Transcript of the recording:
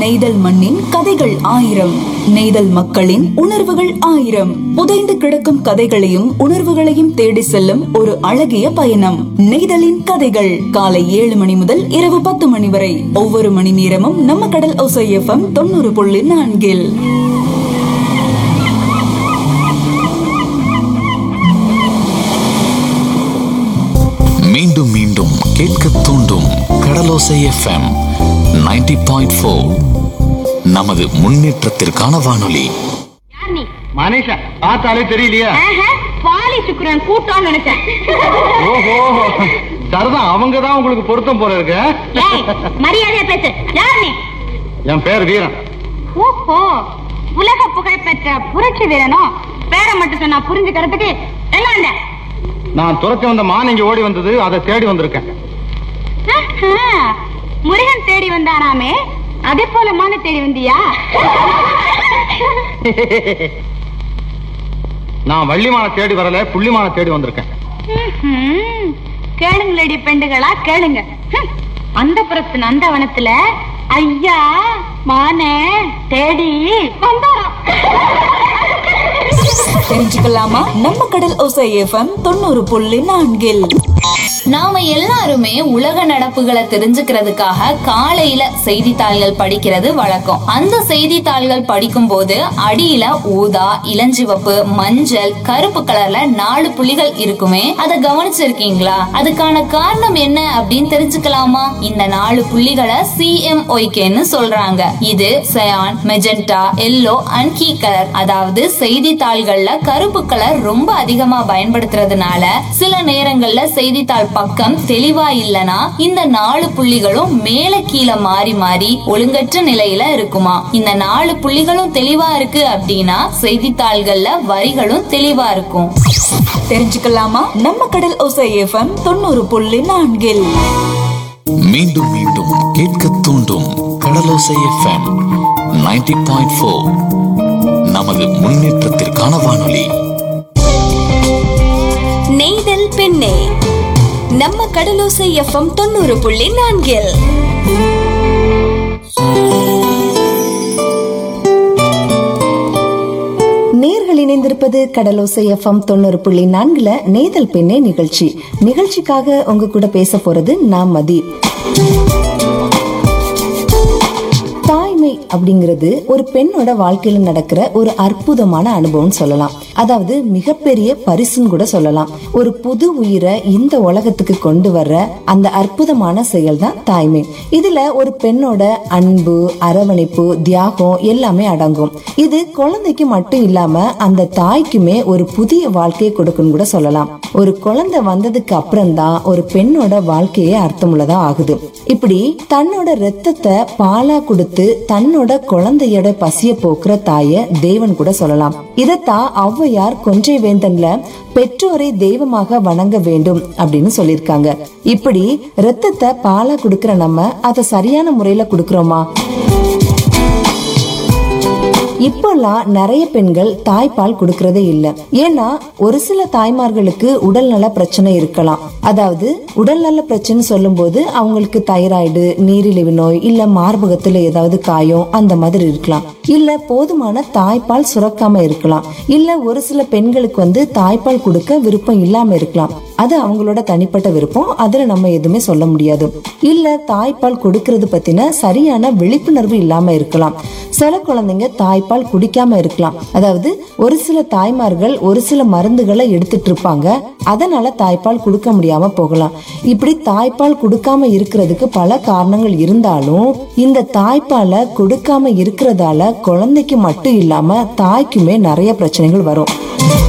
நெய்தல் மண்ணின் கதைகள் ஆயிரம் நெய்தல் மக்களின் உணர்வுகள் ஆயிரம் புதைந்து கிடக்கும் கதைகளையும் உணர்வுகளையும் தேடி செல்லும் ஒரு அழகிய பயணம் நெய்தலின் கதைகள் காலை ஏழு மணி முதல் இரவு பத்து மணி வரை ஒவ்வொரு மணி நேரமும் நம்ம கடல் ஒசை எஃப்எம் தொண்ணூறு புள்ளி நான்கில் மீண்டும் மீண்டும் கேட்க தூண்டும் கடலோசை எஃப்எம் 90.4 பாயிண்ட் நமது முன்னேற்றத்திற்கான வானொலி யார் நீ மனிஷா பார்த்தாலே தெரியலையா ஆஹா, பாலி சுக்குரன் கூட்டம்னு நினைச்சேன் ஓஹோ சரிதான் அவங்க தான் உங்களுக்கு பொருத்தம் போல இருக்கு ஏய், மரியாதையா பேசு யார் நீ என் பேர் வீரன் ஓஹோ உலக புகழ் பெற்ற புரட்சி வீரனோ பேரை மட்டும் சொன்னா புரிஞ்சுக்கிறதுக்கு என்ன வந்த நான் துரத்தி வந்த மான் இங்க ஓடி வந்தது அதை தேடி வந்திருக்கேன் ஆஹா, முருகன் தேடி வந்தானாமே அதே போல மான தேடி வந்தியா நான் வள்ளிமான தேடி வரல புள்ளிமான தேடி வந்திருக்கேன் ம்ஹும். கேளுங்களேடி பெண்டுகளா கேளுங்க ஹம். அந்த புறத்து நந்தவனத்துல ஐயா மானே தேடி வந்தாராம் தெரிஞ்சுக்கலாமா நம்ம கடல் ஒசை எஃப்எம் தொண்ணூறு புள்ளி நான்கில் நாம எல்லாருமே உலக நடப்புகளை தெரிஞ்சுக்கிறதுக்காக காலையில செய்தித்தாள்கள் படிக்கிறது வழக்கம் அந்த செய்தித்தாள்கள் படிக்கும் போது அடியில ஊதா இளஞ்சிவப்பு மஞ்சள் கருப்பு கலர்ல நாலு புள்ளிகள் இருக்குமே அதை கவனிச்சிருக்கீங்களா அதுக்கான காரணம் என்ன அப்படின்னு தெரிஞ்சுக்கலாமா இந்த நாலு புள்ளிகளை சிஎம்ஒய்கேன்னு சொல்றாங்க இது cyan magenta yellow and key colour அதாவது செய்தித்தாள்கள்ல கருப்பு கலர் ரொம்ப அதிகமா பயன்படுத்துறதுனால சில நேரங்கள்ல செய்தித்தாள் பக்கம் தெளிவா இல்லனா இந்த நாலு புள்ளிகளும் மேல கீழே மாறி மாறி ஒழுங்கற்ற நிலையில இருக்குமா இந்த நாலு புள்ளிகளும் தெளிவா இருக்கு அப்படின்னா செய்தித்தாள்கள்ல வரிகளும் தெளிவா இருக்கும் தெரிஞ்சுக்கலாமா நம்ம கடல் ஒசை எஃப்எம் தொண்ணூறு புள்ளி நான்கில் மீண்டும் மீண்டும் கேட்க தூண்டும் கடலோசை எஃப்எம் 90.4 பாயிண்ட் நமது முன்னேற்றத்திற்கான வானொலி நெய்தல் பெண்ணே நம்ம கடலோசை எஃப்எம் தொண்ணூறு புள்ளி நான்கில் நேர்கள் இணைந்திருப்பது கடலோசை எஃப்எம் தொண்ணூறு புள்ளி நான்குல நேதல் பெண்ணே நிகழ்ச்சி நிகழ்ச்சிக்காக உங்க கூட பேச போறது நான் மதி தாய்மை அப்படிங்கிறது ஒரு பெண்ணோட வாழ்க்கையில நடக்கிற ஒரு அற்புதமான அனுபவம் சொல்லலாம் அதாவது மிகப்பெரிய பரிசுன்னு கூட சொல்லலாம் ஒரு புது உயிரை இந்த உலகத்துக்கு கொண்டு வர்ற அந்த அற்புதமான செயல் தான் தாய்மை இதுல ஒரு பெண்ணோட அன்பு அரவணைப்பு தியாகம் எல்லாமே அடங்கும் இது குழந்தைக்கு மட்டும் இல்லாம அந்த தாய்க்குமே ஒரு புதிய வாழ்க்கையை கொடுக்குன்னு கூட சொல்லலாம் ஒரு குழந்தை வந்ததுக்கு அப்புறம் தான் ஒரு பெண்ணோட வாழ்க்கையே அர்த்தமுள்ளதா ஆகுது இப்படி தன்னோட ரத்தத்தை பாலா கொடுத்து தன்னோட குழந்தையோட பசிய போக்குற தாய தேவன் கூட சொல்லலாம் இதத்தான் ஔவையார் கொன்றை வேந்தன்ல பெற்றோரை தெய்வமாக வணங்க வேண்டும் அப்படின்னு சொல்லியிருக்காங்க இப்படி ரத்தத்தை பாலா கொடுக்கிற நம்ம அதை சரியான முறையில கொடுக்கறோமா இப்பெல்லாம் நிறைய பெண்கள் தாய்ப்பால் கொடுக்கறதே இல்ல ஏன்னா ஒரு சில தாய்மார்களுக்கு உடல்நல பிரச்சனை இருக்கலாம் அதாவது உடல்நல பிரச்சனை சொல்லும்போது அவங்களுக்கு தைராய்டு நீரிழிவு நோய் இல்ல மார்பகத்துல ஏதாவது காயம் அந்த மாதிரி இருக்கலாம் இல்ல போதுமான தாய்ப்பால் சுரக்காம இருக்கலாம் இல்ல ஒரு சில பெண்களுக்கு வந்து தாய்ப்பால் கொடுக்க விருப்பம் இல்லாம இருக்கலாம் அது அவங்களோட தனிப்பட்ட விருப்பம் அதுல நம்ம எதுவுமே சொல்ல முடியாது இல்ல தாய்ப்பால் கொடுக்கறது பத்தின சரியான விழிப்புணர்வு இல்லாம இருக்கலாம் சில குழந்தைங்க தாய்ப்பால் குடிக்காம இருக்கலாம் அதாவது ஒரு சில தாய்மார்கள் ஒரு சில மருந்துகளை எடுத்துட்டு இருப்பாங்க அதனால தாய்ப்பால் கொடுக்க முடியாம போகலாம் இப்படி தாய்ப்பால் கொடுக்காம இருக்கிறதுக்கு பல காரணங்கள் இருந்தாலும் இந்த தாய்ப்பாலை கொடுக்காம இருக்கிறதால குழந்தைக்கு மட்டும் இல்லாம தாய்க்குமே நிறைய பிரச்சனைகள் வரும்